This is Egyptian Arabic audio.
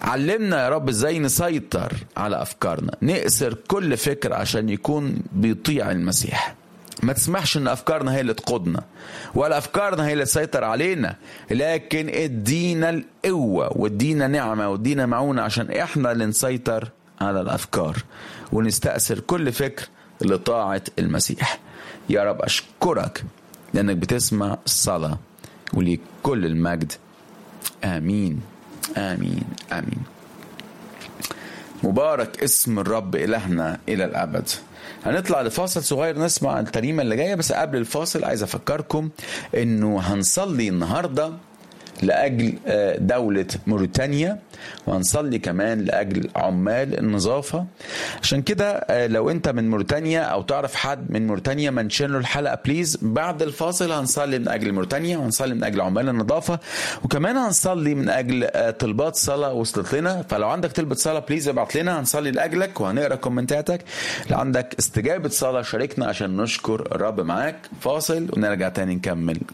علمنا يا رب ازاي نسيطر على افكارنا نأسر كل فكر عشان يكون بيطيع المسيح ما تسمحش ان افكارنا هي اللي تقودنا ولا افكارنا هي اللي تسيطر علينا لكن ادينا القوه وادينا نعمه وادينا معونه عشان احنا اللي نسيطر على الافكار ونستأثر كل فكر لطاعه المسيح يا رب اشكرك لانك بتسمع الصلاه وليك كل المجد امين امين امين مبارك اسم الرب الهنا الى الابد هنطلع لفاصل صغير نسمع التريمه اللي جايه بس قبل الفاصل عايز افكركم انه هنصلي النهارده لاجل دوله موريتانيا وهنصلي كمان لاجل عمال النظافه عشان كده لو انت من موريتانيا او تعرف حد من موريتانيا منشن له الحلقه بليز بعد الفاصل هنصلي من اجل موريتانيا وهنصلي من اجل عمال النظافه وكمان هنصلي من اجل طلبات صلاه وصلت لنا فلو عندك طلبه صلاه بليز ابعت لنا هنصلي لاجلك وهنقرا كومنتاتك لو عندك استجابه صلاه شاركنا عشان نشكر الرب معاك فاصل ونرجع تاني نكمل